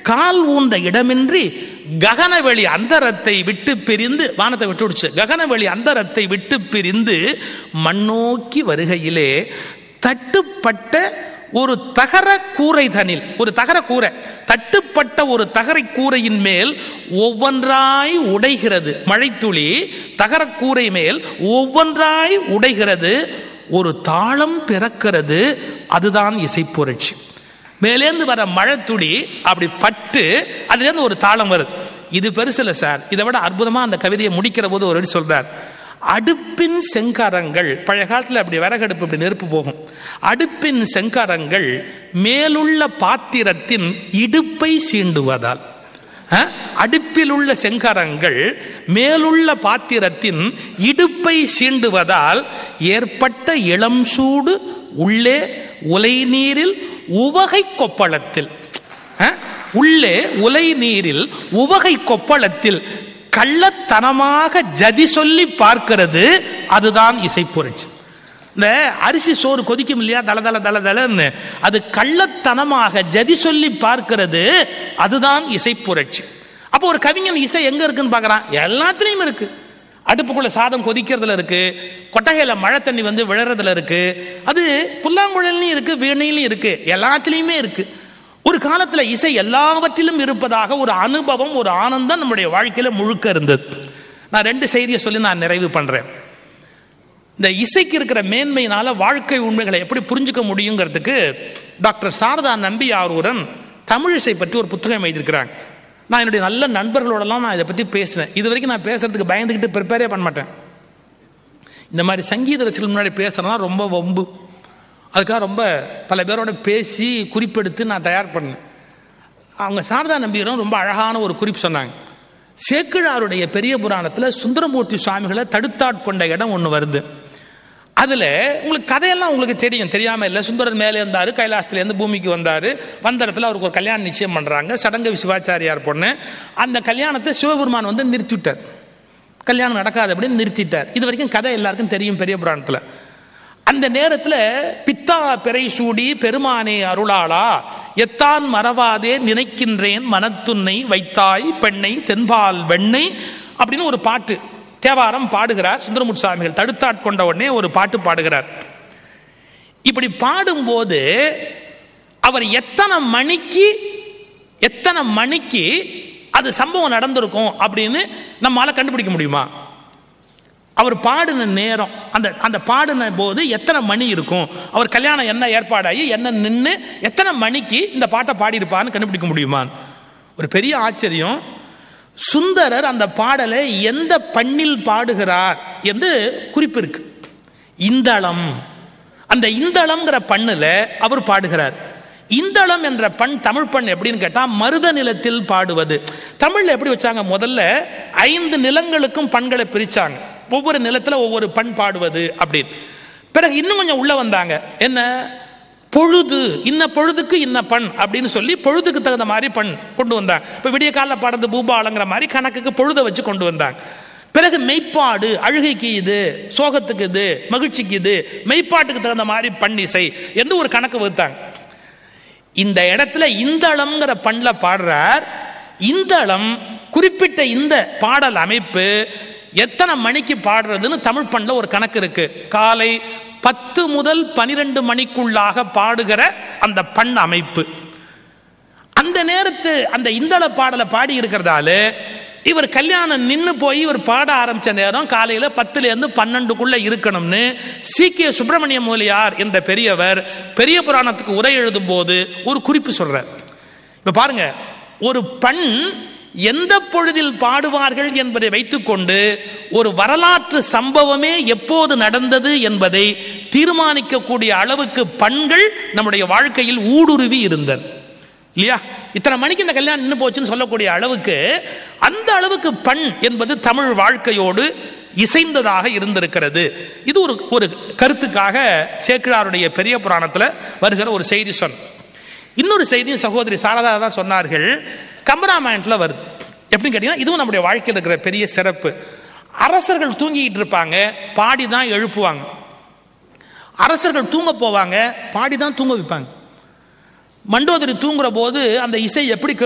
கால் ஊன்ற இடமின்றி ககனவெளி அந்தரத்தை விட்டு பிரிந்து வானத்தை விட்டு விடுச்சு ககனவெளி அந்தரத்தை விட்டு பிரிந்து மண்ணோக்கி வருகையிலே தட்டுப்பட்ட ஒரு தகர கூரை தனில் ஒரு தகர கூரை தட்டுப்பட்ட ஒரு தகரை கூரையின் மேல் ஒவ்வொன்றாய் உடைகிறது மழைத்துளி தகர கூரை மேல் ஒவ்வொன்றாய் உடைகிறது ஒரு தாளம் பிறக்கிறது அதுதான் இசைப்புரட்சி மேலேந்து வர மழைத்துளி அப்படி பட்டு அதுலேருந்து ஒரு தாளம் வருது இது பெருசு இல்லை சார் இதை விட அற்புதமா அந்த கவிதையை முடிக்கிற போது ஒரு வாட்டி சொல்றார் அடுப்பின் செங்காரங்கள் பழைய காலத்தில் அப்படி விறகடுப்பு இப்படி நெருப்பு போகும் அடுப்பின் செங்காரங்கள் மேலுள்ள பாத்திரத்தின் இடுப்பை சீண்டுவதால் அஹ், அடுப்பில் உள்ள செங்கரங்கள் மேலுள்ள பாத்திரத்தின் இடுப்பை சீண்டுவதால் ஏற்பட்ட இளம் சூடு உள்ளே உலை நீரில் உவகை கொப்பளத்தில் அஹ், உள்ளே உலை நீரில் உவகை கொப்பளத்தில் கள்ளத்தனமாக ஜதி சொல்லி பார்க்கிறது அதுதான் இசைப்புரட்சி இந்த அரிசி சோறு கொதிக்கும் இல்லையா தல தல தல தலன்னு அது கள்ளத்தனமாக ஜதி சொல்லி பார்க்கிறது அதுதான் இசைப்புரட்சி அப்போ ஒரு கவிஞன் இசை எங்க இருக்குன்னு பார்க்கறான் எல்லாத்துலயும் இருக்கு அடுப்புக்குள்ள சாதம் கொதிக்கிறதுல இருக்கு கொட்டகையில மழை தண்ணி வந்து விழறதுல இருக்கு அது புல்லாங்குழல்லையும் இருக்கு வீணையிலையும் இருக்கு எல்லாத்துலயுமே இருக்கு ஒரு காலத்துல இசை எல்லாவற்றிலும் இருப்பதாக ஒரு அனுபவம் ஒரு ஆனந்தம் நம்முடைய வாழ்க்கையில முழுக்க இருந்தது நான் ரெண்டு செய்தியை சொல்லி நான் நிறைவு பண்றேன் இந்த இசைக்கு இருக்கிற மேன்மையினால வாழ்க்கை உண்மைகளை எப்படி புரிஞ்சுக்க முடியுங்கிறதுக்கு டாக்டர் சாரதா நம்பி ஆரூரன் தமிழ் இசை பற்றி ஒரு புத்தகம் எழுதியிருக்கிறாங்க நான் என்னுடைய நல்ல நண்பர்களோடலாம் நான் இதை பற்றி பேசினேன் இது வரைக்கும் நான் பேசுறதுக்கு பயந்துக்கிட்டு ப்ரிப்பேரே பண்ண மாட்டேன் இந்த மாதிரி சங்கீத ரசிகர்கள் முன்னாடி பேசுறதுனா ரொம்ப வம்பு அதுக்காக ரொம்ப பல பேரோட பேசி குறிப்பெடுத்து நான் தயார் பண்ணேன் அவங்க சாரதா நம்பியரும் ரொம்ப அழகான ஒரு குறிப்பு சொன்னாங்க சேக்கிழாருடைய பெரிய புராணத்தில் சுந்தரமூர்த்தி சுவாமிகளை தடுத்தாட்கொண்ட இடம் ஒன்று வருது அதில் உங்களுக்கு கதையெல்லாம் உங்களுக்கு தெரியும் தெரியாமல் இல்லை சுந்தரர் மேலே இருந்தார் கைலாசத்துலேருந்து பூமிக்கு வந்தார் வந்த இடத்துல அவருக்கு ஒரு கல்யாணம் நிச்சயம் பண்ணுறாங்க சடங்கவி சிவாச்சாரியார் பொண்ணு அந்த கல்யாணத்தை சிவபெருமான் வந்து நிறுத்திவிட்டார் கல்யாணம் நடக்காது அப்படின்னு நிறுத்திட்டார் இது வரைக்கும் கதை எல்லாருக்கும் தெரியும் பெரிய புராணத்தில் அந்த நேரத்தில் பித்தா பிறை சூடி பெருமானே அருளாளா எத்தான் மறவாதே நினைக்கின்றேன் மனத்துன்னை வைத்தாய் பெண்ணை தென்பால் வெண்ணை அப்படின்னு ஒரு பாட்டு தேவாரம் பாடுகிறார் சுந்தரமுட் சுவாமிகள் தடுத்தாட்கொண்ட உடனே ஒரு பாட்டு பாடுகிறார் இப்படி பாடும்போது அவர் எத்தனை மணிக்கு எத்தனை மணிக்கு அது சம்பவம் நடந்திருக்கும் அப்படின்னு நம்மால கண்டுபிடிக்க முடியுமா அவர் பாடின நேரம் அந்த அந்த பாடின போது எத்தனை மணி இருக்கும் அவர் கல்யாணம் என்ன ஏற்பாடாகி என்ன நின்று எத்தனை மணிக்கு இந்த பாட்டை பாடியிருப்பான்னு கண்டுபிடிக்க முடியுமா ஒரு பெரிய ஆச்சரியம் சுந்தரர் அந்த பாடலை எந்த பண்ணில் பாடுகிறார் என்று குறிப்பு இருக்கு இந்தளம் அந்த இந்தளம்ங்கிற பண்ணுல அவர் பாடுகிறார் இந்தளம் என்ற பண் தமிழ் பண் எப்படின்னு கேட்டா மருத நிலத்தில் பாடுவது தமிழ்ல எப்படி வச்சாங்க முதல்ல ஐந்து நிலங்களுக்கும் பண்களை பிரிச்சாங்க ஒவ்வொரு நிலத்துல ஒவ்வொரு பண் பாடுவது அப்படின்னு பிறகு இன்னும் கொஞ்சம் உள்ள வந்தாங்க என்ன பொழுது இன்ன பொழுதுக்கு இன்ன பண் அப்படின்னு சொல்லி பொழுதுக்கு தகுந்த மாதிரி பண் கொண்டு வந்தாங்க இப்போ விடிய காலில் பாடுறது பூபாலங்கிற மாதிரி கணக்குக்கு பொழுதை வச்சு கொண்டு வந்தாங்க பிறகு மெய்ப்பாடு அழுகைக்கு இது சோகத்துக்கு இது மகிழ்ச்சிக்கு இது மெய்ப்பாட்டுக்கு தகுந்த மாதிரி பண் இசை என்று ஒரு கணக்கு வகுத்தாங்க இந்த இடத்துல இந்தளம்ங்கிற பண்ணல பாடுறார் இந்தளம் குறிப்பிட்ட இந்த பாடல் அமைப்பு எத்தனை மணிக்கு பாடுறதுன்னு தமிழ் பண்ணல ஒரு கணக்கு இருக்கு காலை பத்து முதல் பனிரெண்டு மணிக்குள்ளாக பாடுகிற அந்த பண் அமைப்பு அந்த நேரத்து அந்த இந்தள பாடலை பாடி இருக்கிறதால இவர் கல்யாணம் நின்று போய் இவர் பாட ஆரம்பிச்ச நேரம் காலையில பத்துல இருந்து பன்னெண்டுக்குள்ள இருக்கணும்னு சீக்கிய சுப்பிரமணிய மூலியார் என்ற பெரியவர் பெரிய புராணத்துக்கு உரை எழுதும் போது ஒரு குறிப்பு சொல்றார் இப்ப பாருங்க ஒரு பண் எந்த பொழுதில் பாடுவார்கள் என்பதை வைத்துக்கொண்டு ஒரு வரலாற்று சம்பவமே எப்போது நடந்தது என்பதை தீர்மானிக்கக்கூடிய அளவுக்கு பண்கள் நம்முடைய வாழ்க்கையில் ஊடுருவி இருந்தது இல்லையா இத்தனை மணிக்கு இந்த கல்யாணம் நின்று போச்சுன்னு சொல்லக்கூடிய அளவுக்கு அந்த அளவுக்கு பண் என்பது தமிழ் வாழ்க்கையோடு இசைந்ததாக இருந்திருக்கிறது இது ஒரு ஒரு கருத்துக்காக சேக்கிழாருடைய பெரிய புராணத்தில் வருகிற ஒரு செய்தி சொன்ன இன்னொரு செய்தியும் சகோதரி சாரதா தான் சொன்னார்கள் கம்பராமாயணத்தில் வருது எப்படின்னு கேட்டீங்கன்னா இதுவும் நம்முடைய வாழ்க்கையில் இருக்கிற பெரிய சிறப்பு அரசர்கள் தூங்கிட்டு இருப்பாங்க பாடி தான் எழுப்புவாங்க அரசர்கள் தூங்க போவாங்க பாடி தான் தூங்க வைப்பாங்க மண்டோதரி தூங்குற போது அந்த இசை எப்படி